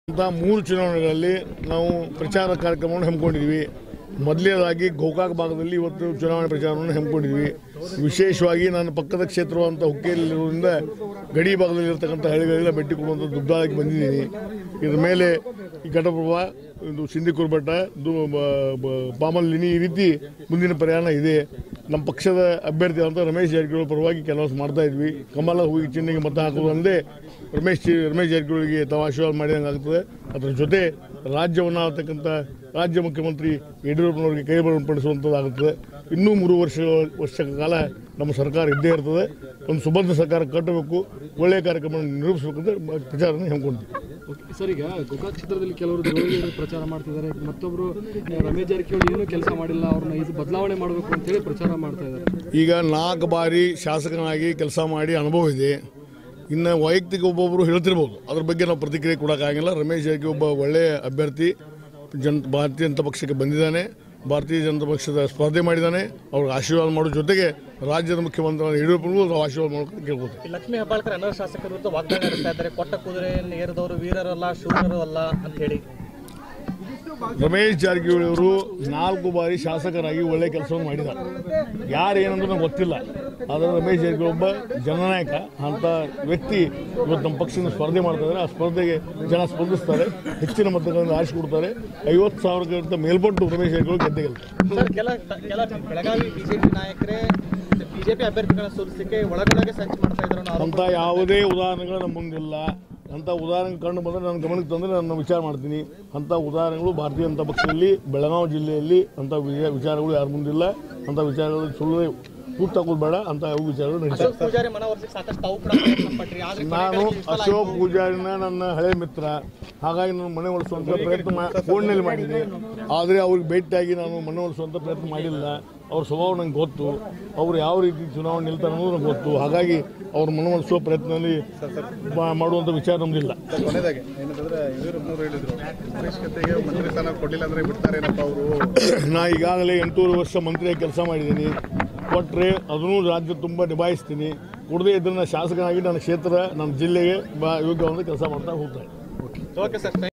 ಅಂತ ಮೂರು ಚುನಾವಣೆಗಳಲ್ಲಿ ನಾವು ಪ್ರಚಾರ ಕಾರ್ಯಕ್ರಮವನ್ನು ಹಮ್ಮಿಕೊಂಡಿದ್ವಿ ಮೊದಲನೇದಾಗಿ ಗೋಕಾಕ್ ಭಾಗದಲ್ಲಿ ಇವತ್ತು ಚುನಾವಣೆ ಪ್ರಚಾರವನ್ನು ಹಮ್ಮಿಕೊಂಡಿದ್ವಿ ವಿಶೇಷವಾಗಿ ನಾನು ಪಕ್ಕದ ಕ್ಷೇತ್ರವಂತ ಹುಕ್ಕೇರಿಲಿರುವುದರಿಂದ ಗಡಿ ಭಾಗದಲ್ಲಿ ಇರತಕ್ಕಂಥ ಹಳ್ಳಿಗಳೆಲ್ಲ ಭೇಟಿ ಕೊಡುವಂಥ ದುಗ್ದಾಳಕ್ಕೆ ಬಂದಿದ್ದೀನಿ ಇದ್ರ ಮೇಲೆ ಈ ಘಟಪ್ರಭಾ ಇದು ಸಿಂಧಿಕುರ್ಬೆಟ್ಟ ಇದು ಬ- ಬ- ಪಾಮಲ್ಲಿನಿ ಈ ರೀತಿ ಮುಂದಿನ ಪ್ರಯಾಣ ಇದೆ ನಮ್ಮ ಪಕ್ಷದ ಅಭ್ಯರ್ಥಿ ಅಂತ ರಮೇಶ್ ಜಾರಕಿಹೊಳಿ ಪರವಾಗಿ ಕೆಲಸ ಮಾಡ್ತಾ ಇದ್ವಿ ಕಮಲ ಹೋಗಿ ಚಿಹ್ನೆಗೆ ಮತ ಹಾಕೋದು ಒಂದೇ ರಮೇಶ್ ಜಿ- ರಮೇಶ್ ಜಾರಕಿಹೊಳಿಗೆ ತಾವು ಆಶೀರ್ವಾದ ಮಾಡಿದಂಗೆ ಆಗ್ತದೆ ಅದರ ಜೊತೆ ರಾಜ್ಯವನ್ನು ಆಳ್ತಕ್ಕಂಥ ರಾಜ್ಯ ಮುಖ್ಯಮಂತ್ರಿ ಯಡಿಯೂರಪ್ಪನವರಿಗೆ ಕೈ ಬಲಪಡಿಸುವಂಥದ್ದಾಗುತ್ತದೆ ಇನ್ನೂ ಮೂರು ವರ್ಷ ವರ್ಷಗಳ ಕಾಲ ನಮ್ಮ ಸರ್ಕಾರ ಇದ್ದೇ ಇರ್ತದೆ ಒಂದು ಸುಬದ್ಧ ಸರ್ಕಾರ ಕಟ್ಟಬೇಕು ಒಳ್ಳೆಯ ಕಾರ್ಯಕ್ರಮವನ್ನು ನಿರೂಪಿಸಬೇಕಂತ ಪ್ರಚಾರನ ಹಮ್ಮಿಕೊಂಡಿದ್ವಿ ಸರ್ ಈಗ ಗೋಕಾಕ್ ಕ್ಷೇತ್ರದಲ್ಲಿ ಕೆಲವರು ದ್ರೋಹಿಗಳು ಪ್ರಚಾರ ಮಾಡ್ತಿದ್ದಾರೆ ಮತ್ತೊಬ್ರು ಆ, ರಮೇಶ್ ಜಾರಕಿಹೊಳಿ ಏನೂ ಕೆಲಸ ಮಾಡಿಲ್ಲ ಅವ್ರನ್ನ ಇದು ಬದಲಾವಣೆ ಮಾಡಬೇಕು ಅಂತೇಳಿ ಪ್ರಚಾರ ಮಾಡ್ತಾ ಇದ್ದಾರೆ ಈಗ ನಾಲ್ಕು ಬಾರಿ ಶಾಸಕನಾಗಿ ಕೆಲಸ ಮಾಡಿ ಅನುಭವ ಇದೆ ಇನ್ನು ವೈಯಕ್ತಿಕ ಒಬ್ಬೊಬ್ಬರು ಹೇಳ್ತಿರ್ಬೋದು ಅದ್ರ ಬಗ್ಗೆ ನಾವು ಪ್ರತಿಕ್ರಿಯೆ ಕೊಡೋಕ್ಕಾಗಿಲ್ಲ ರಮೇಶ್ ಜಾರಕಿಹೊಳಿ ಒಬ್ಬ ಒಳ್ಳೆಯ ಅಭ್ಯರ್ಥಿ ಜನ್ ಭಾರತೀಯ ಜನತಾ ಪಕ್ಷಕ್ಕೆ ಬಂದಿದ್ದಾನೆ ಭಾರತೀಯ ಜನತಾ ಪಕ್ಷದ ಸ್ಪರ್ಧೆ ಮಾಡಿದ್ದಾನೆ ಅವ್ರಿಗೆ ಆಶೀರ್ವಾದ ಮಾಡೋ ಜೊತೆಗೆ ರಾಜ್ಯದ ಮುಖ್ಯಮಂತ್ರಿ ಯಡಿಯೂರಪ್ಪನಿಗೂ ನಾವು ಆಶೀರ್ವಾದ ಮಾಡೋಕೆ ಕೇಳ್ಕೊತೀವಿ ಈ ಲಕ್ಷ್ಮೀ ಹೆಬ್ಬಾಳ್ಕರ್ ಅನರ್ಹ ಶಾಸಕರ ವಿರುದ್ಧ ವಾಗ್ದಾಳಿ ನಡೆಸ್ತಾ ಇದ್ದಾರೆ ಕೊಟ್ಟ ಕುದುರೆಯನ್ನು ಏರಿದವರು ವೀರರಲ್ಲ ಶೂರರು ಅಲ್ಲ ಅಂತ ಹೇಳಿ ರಮೇಶ್ ಜಾರಕಿಹೊಳಿ ಅವರು ನಾಲ್ಕು ಬಾರಿ ಶಾಸಕರಾಗಿ ಒಳ್ಳೆ ಕೆಲಸವನ್ನು ಮಾಡಿದ್ದಾರೆ ಯಾರು ಏನಂದ್ರೆ ನಂಗೆ ಗೊತ್ತಿಲ್ಲ ಆದರೆ ರಮೇಶ್ ಜಾರಕಿಹೊಳಿ ಒಬ್ಬ ಜನನಾಯಕ ಅಂತ ವ್ಯಕ್ತಿ ಇವತ್ತು ನಮ್ಮ ಪಕ್ಷದಿಂದ ಸ್ಪರ್ಧೆ ಮಾಡ್ತಾ ಇದ್ದಾರೆ ಆ ಸ್ಪರ್ಧೆಗೆ ಜನ ಸ್ಪಂದಿಸ್ತಾರೆ ಹೆಚ್ಚಿನ ಮತಗಳನ್ನು ಆರಿಸಿಕೊಡ್ತಾರೆ ಐವತ್ತು ಸಾವಿರಕ್ಕಿಂತ ಮೇಲ್ಪಟ್ಟು ರಮೇಶ್ ಜಾರಕಿಹೊಳಿ ಗೆದ್ದೆ ಗೆಲ್ತಾರೆ ಸರ್ ಕೆಲ ಕೆಲ ಬೆಳಗಾವಿ ಬಿಜೆಪಿ ನಾಯಕರೇ ಬಿಜೆಪಿ ಅಭ್ಯರ್ಥಿಗಳನ್ನ ಸೋಲಿಸಲಿಕ್ಕೆ ಒಳಗೊಳಗೆ ಸಂಚು ಮಾಡ್ತಾ ಇದ್ರು ಅನ್ನೋ ಆರೋಪ ಅಂಥ ಯಾವುದೇ ಉದಾಹರಣೆಗಳು ನಮ್ಮ ಮುಂದಿಲ್ಲ ಅಂಥ ಉದಾಹರಣೆ ಕಂಡು ಬಂದರೆ ನನ್ನ ಗಮನಕ್ಕೆ ತಂದರೆ ನಾನು ವಿಚಾರ ಮಾಡ್ತೀನಿ ಅಂಥ ಉದಾಹರಣೆಗಳು ಭಾರತೀಯ ಜನತಾ ಪಕ್ಷದಲ್ಲಿ ಬೆಳಗಾವಿ ಜಿಲ್ಲೆಯಲ್ಲಿ ಅಂಥ ವಿಚಾರ- ವಿಚಾರಗಳು ಯಾರ ಮುಂದಿಲ್ಲ ಅಂಥ ವಿಚಾರಗಳು ಸುಳ್ಳು ಕೂತಾಕೋದು ಬೇಡ ಅಂತ ಯಾವ ವಿಚಾರಗಳು ನಡೀತಾರೆ ಅಶೋಕ್ ಪೂಜಾರಿ ಮನವೊಲಿಸಲಿಕ್ಕೆ ಸಾಕಷ್ಟು ತಾವು ಕೂಡ ಪ್ರಯತ್ನ ಪಟ್ರಿ ಆದ್ರೆ ನಾನು ಕೊನೆಗಳಿಗೆ ವಿಫಲ ಆಯ್ತು. ಅಶೋಕ್ ಪೂಜಾರಿನ ನನ್ನ ಹಳೆ ಮಿತ್ರ ಹಾಗಾಗಿ ನಾನು ಮನೆ ಒಲಿಸುವಂಥ ಪ್ರಯತ್ನ ಮಾ ಫೋನ್ನಲ್ಲಿ ಮಾಡಿದ್ದೆ ಆದರೆ ಅವ್ರಿಗೆ ಭೇಟಿಯಾಗಿ ನಾನು ಮನೆ ಒಲಿಸುವಂಥ ಪ್ರಯತ್ನ ಮಾಡಿಲ್ಲ ಅವ್ರ ಸ್ವಭಾವ ನಂಗೆ ಗೊತ್ತು ಅವ್ರು ಯಾವ ರೀತಿ ಚುನಾವಣೆ ನಿಲ್ತಾರೆ ಅನ್ನೋದು ನಂಗೆ ಗೊತ್ತು ಹಾಗಾಗಿ ಅವ್ರ ಮನವೊಲಿಸುವ ಪ್ರಯತ್ನದಲ್ಲಿ ಮಾ- ಮಾಡುವಂಥ ವಿಚಾರ ನಮ್ದಿಲ್ಲ ಕೊನೆದಾಗೆ ಏನಂತಂದ್ರೆ ಯಡಿಯೂರಪ್ಪನವರು ಹೇಳಿದ್ರು ಪರಿಷ್ಕತೆಗೆ ಮಂತ್ರಿ ಸ್ಥಾನ ಕೊಡ್ಲಿಲ್ಲ ಅಂದ್ರೆ ಬಿಡ್ತಾರೇನಪ್ಪ ಅವರು ನಾ ಈಗಾಗಲೇ ಎಂಟೂವರೆ ವರ್ಷ ಮಂತ್ರಿಯಾಗಿ ಕೆಲಸ ಮಾಡಿದ್ದೀನಿ ಕೊಟ್ಟರೆ ಅದನ್ನು ರಾಜ್ಯ ತುಂಬ ನಿಭಾಯಿಸ್ತೀನಿ ಕೊಡದೇ ಇದ್ರೆ ನಾನು ಶಾಸಕನಾಗಿ ನನ್ನ ಕ್ಷೇತ್ರ ನನ್ನ ಜಿಲ್ಲೆಗೆ ಬಾ ಯೋಗ್ಯವಾದ ಕೆಲಸ ಮಾಡ್ತಾ ಹೋಗ್ತಾ ಇದ್ದೀನಿ ಓಕೆ ಸರ್